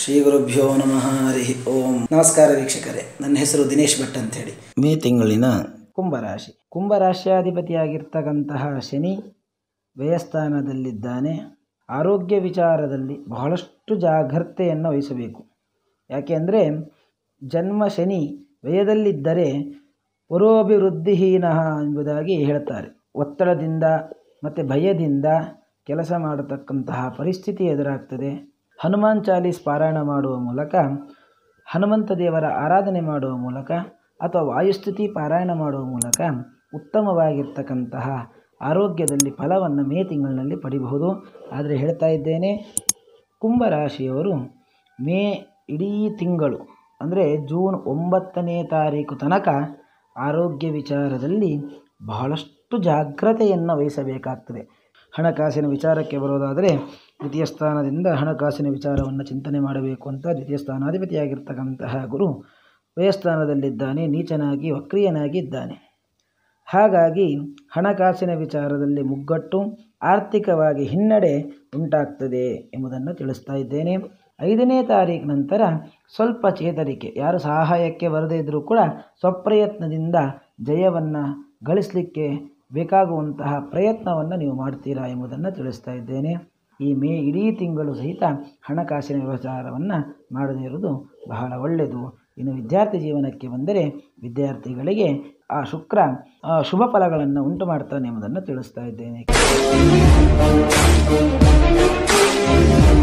ಶ್ರೀ ಗುರುಭ್ಯೋ ನಮಃ ಹರಿ ಓಂ ನಮಸ್ಕಾರ ವೀಕ್ಷಕರೇ ನನ್ನ ಹೆಸರು ದಿನೇಶ್ ಭಟ್ ಅಂತ ಹೇಳಿ ಮೇ ತಿಂಗಳಿನ ಕುಂಭರಾಶಿ ಕುಂಭರಾಶ್ಯಾಧಿಪತಿಯಾಗಿರ್ತಕ್ಕಂತಹ ಶನಿ ವ್ಯಯಸ್ಥಾನದಲ್ಲಿದ್ದಾನೆ ಆರೋಗ್ಯ ವಿಚಾರದಲ್ಲಿ ಬಹಳಷ್ಟು ಜಾಗ್ರತೆಯನ್ನು ವಹಿಸಬೇಕು ಯಾಕೆಂದರೆ ಜನ್ಮ ಶನಿ ವ್ಯಯದಲ್ಲಿದ್ದರೆ ಪುರೋಭಿವೃದ್ಧಿಹೀನ ಎಂಬುದಾಗಿ ಹೇಳ್ತಾರೆ ಒತ್ತಡದಿಂದ ಮತ್ತು ಭಯದಿಂದ ಕೆಲಸ ಮಾಡತಕ್ಕಂತಹ ಪರಿಸ್ಥಿತಿ ಎದುರಾಗ್ತದೆ ಹನುಮಾನ್ ಚಾಲೀಸ್ ಪಾರಾಯಣ ಮಾಡುವ ಮೂಲಕ ಹನುಮಂತ ದೇವರ ಆರಾಧನೆ ಮಾಡುವ ಮೂಲಕ ಅಥವಾ ವಾಯುಸ್ತುತಿ ಪಾರಾಯಣ ಮಾಡುವ ಮೂಲಕ ಉತ್ತಮವಾಗಿರ್ತಕ್ಕಂತಹ ಆರೋಗ್ಯದಲ್ಲಿ ಫಲವನ್ನು ಮೇ ತಿಂಗಳಿನಲ್ಲಿ ಪಡಿಬಹುದು ಆದರೆ ಹೇಳ್ತಾ ಇದ್ದೇನೆ ಕುಂಭರಾಶಿಯವರು ಮೇ ಇಡೀ ತಿಂಗಳು ಅಂದರೆ ಜೂನ್ ಒಂಬತ್ತನೇ ತಾರೀಕು ತನಕ ಆರೋಗ್ಯ ವಿಚಾರದಲ್ಲಿ ಬಹಳಷ್ಟು ಜಾಗ್ರತೆಯನ್ನು ವಹಿಸಬೇಕಾಗ್ತದೆ ಹಣಕಾಸಿನ ವಿಚಾರಕ್ಕೆ ಬರೋದಾದರೆ ದ್ವಿತೀಯ ಸ್ಥಾನದಿಂದ ಹಣಕಾಸಿನ ವಿಚಾರವನ್ನು ಚಿಂತನೆ ಮಾಡಬೇಕು ಅಂತ ದ್ವಿತೀಯ ಸ್ಥಾನಾಧಿಪತಿಯಾಗಿರ್ತಕ್ಕಂತಹ ಗುರು ವ್ಯಯಸ್ಥಾನದಲ್ಲಿದ್ದಾನೆ ನೀಚನಾಗಿ ವಕ್ರಿಯನಾಗಿ ಇದ್ದಾನೆ ಹಾಗಾಗಿ ಹಣಕಾಸಿನ ವಿಚಾರದಲ್ಲಿ ಮುಗ್ಗಟ್ಟು ಆರ್ಥಿಕವಾಗಿ ಹಿನ್ನಡೆ ಉಂಟಾಗ್ತದೆ ಎಂಬುದನ್ನು ತಿಳಿಸ್ತಾ ಇದ್ದೇನೆ ಐದನೇ ತಾರೀಕು ನಂತರ ಸ್ವಲ್ಪ ಚೇತರಿಕೆ ಯಾರು ಸಹಾಯಕ್ಕೆ ಬರದೇ ಇದ್ದರೂ ಕೂಡ ಸ್ವಪ್ರಯತ್ನದಿಂದ ಜಯವನ್ನು ಗಳಿಸಲಿಕ್ಕೆ ಬೇಕಾಗುವಂತಹ ಪ್ರಯತ್ನವನ್ನು ನೀವು ಮಾಡ್ತೀರಾ ಎಂಬುದನ್ನು ತಿಳಿಸ್ತಾ ಇದ್ದೇನೆ ಈ ಮೇ ಇಡೀ ತಿಂಗಳು ಸಹಿತ ಹಣಕಾಸಿನ ವಿಚಾರವನ್ನು ಮಾಡದೇ ಇರುವುದು ಬಹಳ ಒಳ್ಳೆಯದು ಇನ್ನು ವಿದ್ಯಾರ್ಥಿ ಜೀವನಕ್ಕೆ ಬಂದರೆ ವಿದ್ಯಾರ್ಥಿಗಳಿಗೆ ಆ ಶುಕ್ರ ಆ ಶುಭ ಫಲಗಳನ್ನು ಉಂಟು ಮಾಡ್ತಾನೆ ಎಂಬುದನ್ನು ತಿಳಿಸ್ತಾ ಇದ್ದೇನೆ